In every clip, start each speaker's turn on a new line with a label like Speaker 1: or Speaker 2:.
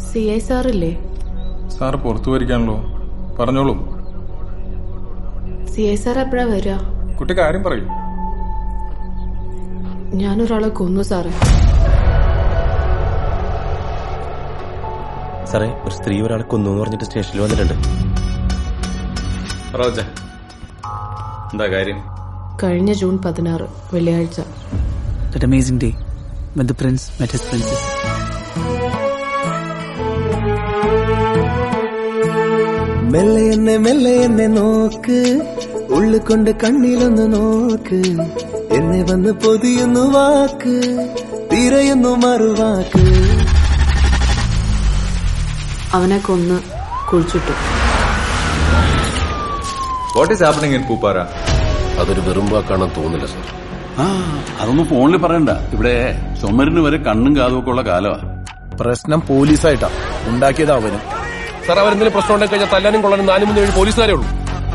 Speaker 1: C I സാറില്ലേ
Speaker 2: sir പുറത്തു വരിക്കാണല്ലോ പറഞ്ഞോളൂ
Speaker 1: C I sir എപ്പോഴാ വരിക
Speaker 2: കുട്ടി കാര്യം പറയും
Speaker 1: ഞാനൊരാളെ കൊന്നു സാറേ
Speaker 3: സാറേ ഒരു സ്ത്രീ ഒരാളെ കൊന്നു എന്ന് പറഞ്ഞിട്ട് സ്റ്റേഷനിൽ വന്നിട്ടുണ്ട്
Speaker 4: റോജ എന്താ കാര്യം
Speaker 1: കഴിഞ്ഞ ജൂൺ പതിനാറ് വെള്ളിയാഴ്ച
Speaker 5: That amazing day when the prince met his princess.
Speaker 6: മെല്ലെ എന്നെ മെല്ലെ എന്നെ നോക്ക് ഉള്ളുകൊണ്ട് കണ്ണിലൊന്ന് നോക്ക് എന്നെ വന്ന് പൊതിയുന്നു വാക്ക് തിരയുന്നു മറുവാക്ക്
Speaker 1: അവനെ കൊന്ന് കുഴിച്ചിട്ടു
Speaker 4: what is happening in Pooppara
Speaker 7: അതൊരു വെറും വാക്കാണെന്ന് തോന്നില്ല സർ
Speaker 8: ആ അതൊന്നും ഫോണിൽ പറയണ്ട ഇവിടെ ചുമരിന് വരെ കണ്ണും കാതും ഒക്കെ ഉള്ള കാലമാ
Speaker 9: പ്രശ്നം പോലീസായിട്ടാ ഉണ്ടാക്കിയത് അവനും
Speaker 7: സാർ അവരെന്തെങ്കിലും പ്രശ്നം ഉണ്ടായി കഴിഞ്ഞാൽ തല്ലാനും കൊള്ളാനും നാല് മൂന്ന് ഏഴ് പോലീസുകാരേ ഉള്ളൂ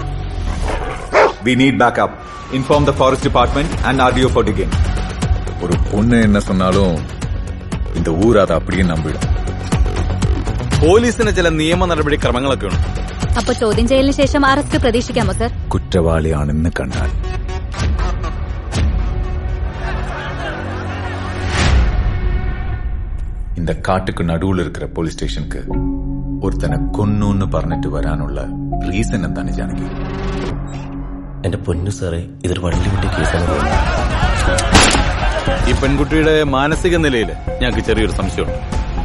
Speaker 4: We need backup. Inform the forest department and RDO for digging.
Speaker 10: ஒரு பொண்ணு என்ன சொன்னாலும் இந்த ஊர் அதை அப்படியே நம்பிடும்
Speaker 4: പോലീസിന് ചില നിയമ നടപടി ക്രമങ്ങളൊക്കെ ഉണ്ട്
Speaker 11: അപ്പൊ ചോദ്യം ചെയ്യലിന് ശേഷം അറസ്റ്റ് പ്രതീക്ഷിക്കാമോ സർ
Speaker 10: குற்றவாளியானன்னு கண்டால் இந்த காட்டுக்கு நடுவுல இருக்கிற போலீஸ் ஸ்டேஷனுக்கு ஒருத்தனை கொன்னுன்னு പറഞ്ഞിട്ട് വരാനുള്ള റീസൺ എന്താണ് ജാനകി
Speaker 3: എന്റെ പൊന്നു സാറേ ഇതൊരു വള്ളി വിട്ട കേസാണ് തോന്നുന്നത്.
Speaker 4: ഈ പെൺകുട്ടിയുടെ മാനസിക നിലയിൽ ഞങ്ങൾക്ക് ചെറിയൊരു സംശയമുണ്ട്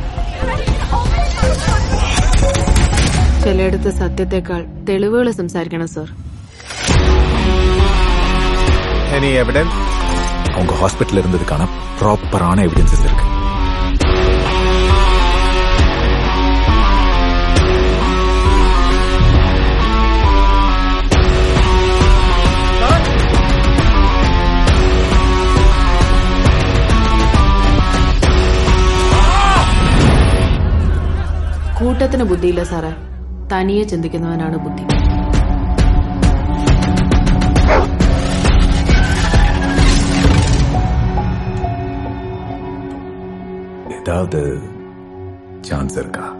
Speaker 1: ചിലയിടത്ത് സത്യത്തെക്കാൾ തെളിവുകൾ സംസാരിക്കണം സർ
Speaker 10: எனி எவிடன்ஸ் அவங்க ஹாஸ்பிட்டல் இருந்ததுக்கான ப்ராப்பரான எவிடன்சஸ் இருக்கு
Speaker 1: കൂട്ടത്തിന് ബുദ്ധിയില്ല സാറേ തനിയെ ചിന്തിക്കുന്നവനാണ് ബുദ്ധി
Speaker 10: ஏதாவது சான்ஸ் இருக்கா